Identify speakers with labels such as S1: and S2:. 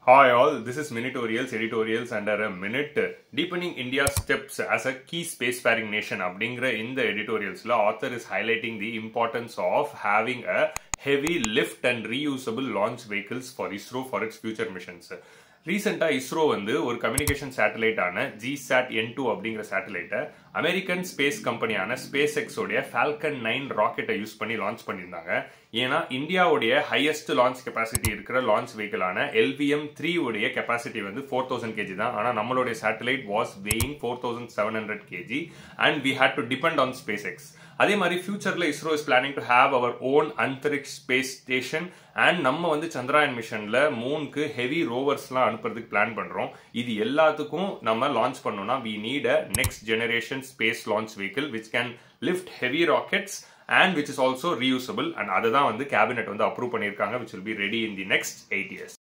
S1: Hi all, this is Minitorials, editorials under a minute. Deepening India's steps as a key spacefaring nation அப்படிங்கிற இந்த editorialsல author is highlighting the importance of having a heavy lift and reusable launch vehicles for ISRO for its future missions. ரீசெண்டாக இஸ்ரோ வந்து ஒரு communication சேட்டலைட்டான GSAT N two அப்படிங்கிற சேட்டலைட்டை American space கம்பெனியான space எக்ஸோடைய ஃபால்கன் நைன் ராக்கெட்டை யூஸ் பண்ணி லான்ச் பண்ணியிருந்தாங்க ஏன்னா இந்தியாவுடைய ஹையஸ்ட் லான்ச் கெப்பாசிட்டி இருக்கிற லான்ச் வெஹிக்கிளான எல்விஎம் த்ரீ உடைய கெப்பாசிட்டி வந்து ஃபோர் தௌசண்ட் கேஜி தான் ஆனால் நம்மளுடைய satellite was weighing four thousand seven hundred kg and we had to depend on SpaceX அதே மாதிரி ஃபியூச்சர்ல ISRO is planning to have our own Antariksh space station and நம்ம வந்து சந்திராயன் மிஷன்ல மூனுக்கு ஹெவி ரோவர்ஸ்லாம் அனுப்புறதுக்கு பிளான் பண்றோம் இது எல்லாத்துக்கும் நம்ம லான்ச் பண்ணோம்னா we need a next generation space launch vehicle which can lift heavy rockets and which is also reusable and அதை தான் வந்து கேபினெட் வந்து அப்ரூவ் பண்ணியிருக்காங்க which will be ready in the next eight years